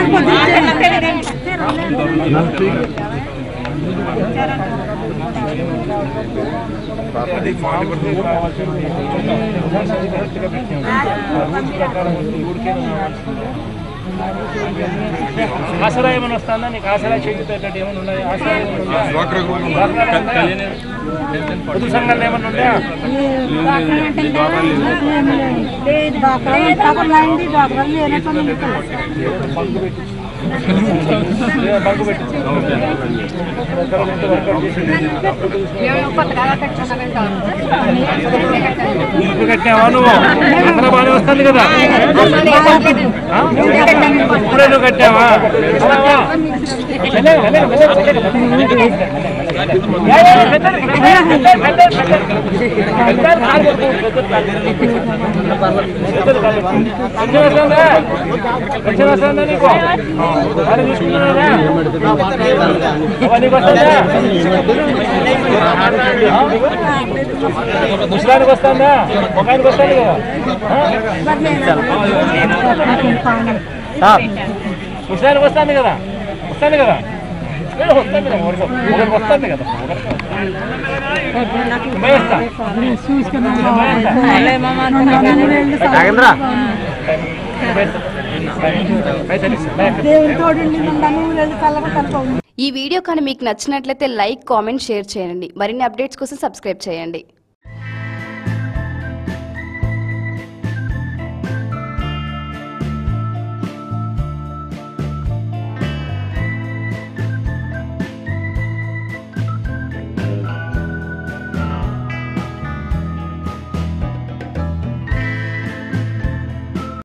ఆసరా ఏమైనా వస్తుందా నీకు ఆసరా చేయించేటట్టు ఏమైనా ఉన్నాయి ఆసరా ఏమైనా ఉందా? పొదుపు సంఘాలు ఏమైనా ఉన్నాయా లేదా బంకు పెట్టి ఇల్లు కట్టినావా నువ్వు అందరూ బాగానే వస్తుంది కదా ఆ? ఇప్పుడే నువ్వు కట్టావా అలావా? మెల్లగా, మెల్లగా, మెల్లగా, మెల్లగా. యా, యా, యా, మెల్లగా, మెల్లగా, మెల్లగా, మెల్లగా, మెల్లగా. మెల్లగా కాలు పట్టుకో, మెల్లగా కాలు పట్టుకో. పెన్షన్ వస్తుందా? పెన్షన్ వస్తుందా నీకు? మరి తీసుకున్నారా? అవ్వ, నీకు వస్తుందా? ముసలానికి వస్తుందా ఒక ఆయనకి వస్తుంది కదా ఆ? ముసలానికి వస్తుంది కదా వస్తుంది కదా లేదు, వస్తుంది కదా ఒకరికి ఒకరికి వస్తుంది కదా భయస్తా నాగేంద్ర ఈ వీడియో కానీ మీకు నచ్చినట్లయితే లైక్ కామెంట్ షేర్ చేయండి మరిన్ని అప్డేట్స్ కోసం సబ్స్క్రైబ్ చేయండి